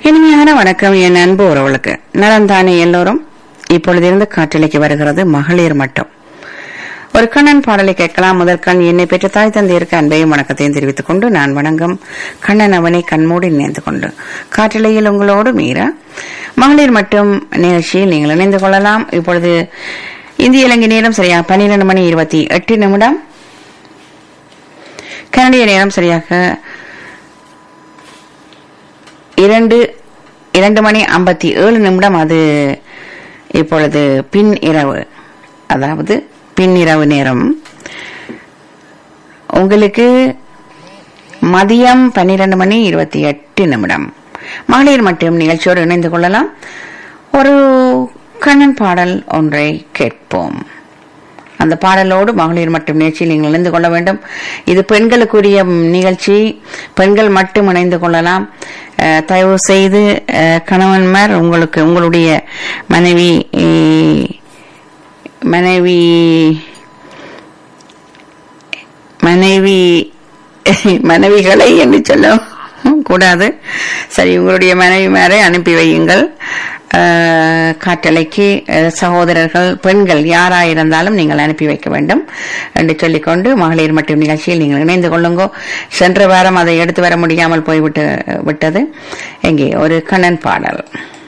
இனிமையான வணக்கம் என் அன்பு உறவுகளுக்கு நலந்தானே எல்லோரும் இப்பொழுதிருந்து காற்றலைக்கு வருகிறது மகளிர் மட்டும் ஒரு கண்ணன் பாடலை கேட்கலாம் முதல் கண் என்னை பெற்ற தாய் தந்தையருக்கு அன்பையும் வணக்கத்தையும் தெரிவித்துக் கொண்டு நான் வணங்கும் கண்ணன் அவனை கண்மூடி நினைந்து கொண்டு காற்றலையில் உங்களோடு மீரா மகளிர் மட்டும் நிகழ்ச்சியில் நீங்கள் இணைந்து கொள்ளலாம் இப்பொழுது இந்திய இலங்கை நேரம் சரியாக பன்னிரண்டு மணி இருபத்தி எட்டு நிமிடம் கனடிய நேரம் சரியாக இரண்டு இரண்டு மணி ஐம்பத்தி ஏழு நிமிடம் அது இப்பொழுது பின் இரவு அதாவது பின் இரவு நேரம் உங்களுக்கு மதியம் பன்னிரண்டு மணி இருபத்தி எட்டு நிமிடம் மகளிர் மட்டும் நிகழ்ச்சியோடு இணைந்து கொள்ளலாம் ஒரு கண்ணன் பாடல் ஒன்றை கேட்போம் அந்த பாடலோடு மகளிர் மட்டும் நிகழ்ச்சியில் நீங்கள் இணைந்து கொள்ள வேண்டும் இது பெண்களுக்குரிய நிகழ்ச்சி பெண்கள் மட்டும் இணைந்து கொள்ளலாம் அஹ், தயவு செய்து அஹ், கணவன்மார் உங்களுக்கு உங்களுடைய மனைவி அஹ், மனைவி மனைவி மனைவிகளை என்று சொல்ல கூடாது சரி உங்களுடைய மனைவிமாரை அனுப்பி வையுங்கள் அஹ், காற்றலைக்கு அஹ், சகோதரர்கள் பெண்கள் யாராயிருந்தாலும் நீங்கள் அனுப்பி வைக்க வேண்டும் என்று சொல்லிக்கொண்டு மகளிர் மட்டும் நிகழ்ச்சியில் நீங்கள் இணைந்து கொள்ளுங்கோ சென்ற வாரம் அதை எடுத்து வர முடியாமல் போய்விட்டு விட்டது எங்கே ஒரு கண்ணன் பாடல்